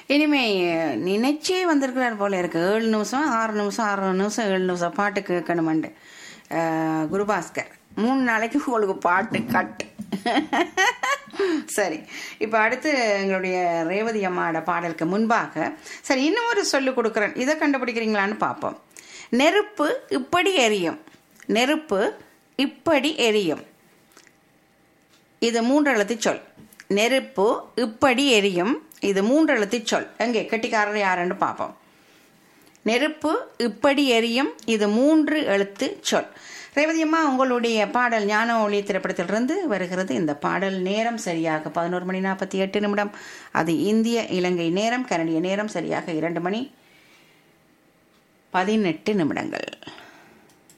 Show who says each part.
Speaker 1: இனிமே நினைச்சே வந்திருக்கிறார் போல இருக்கு ஏழு நிமிஷம் ஆறு நிமிஷம் ஆறு நிமிஷம் ஏழு நிமிஷம் பாட்டு கேட்கணுமெண்டு அஹ், குருபாஸ்கர் மூணு நாளைக்கு உங்களுக்கு பாட்டு கட் சரி இப்போ அடுத்து எங்களுடைய ரேவதி அம்மாவோட பாடலுக்கு முன்பாக சரி இன்னும் ஒரு சொல்லு கொடுக்குறேன் இதை கண்டுபிடிக்கிறீங்களான்னு பார்ப்போம் நெருப்பு இப்படி எரியும் நெருப்பு இப்படி எரியும் இது மூன்றெழுத்து சொல் நெருப்பு இப்படி எரியும் இது மூன்றெழுத்து சொல் எங்கே கெட்டிக்காரர் யாருன்னு பார்ப்போம் நெருப்பு இப்படி எரியும் இது மூன்று எழுத்து சொல் ரேவதியம்மா உங்களுடைய பாடல் ஞான ஒளி திரைப்படத்திலிருந்து வருகிறது இந்த பாடல் நேரம் சரியாக பதினோரு மணி நாற்பத்தி எட்டு நிமிடம் அது இந்திய இலங்கை நேரம் கனடிய நேரம் சரியாக இரண்டு மணி பதினெட்டு நிமிடங்கள்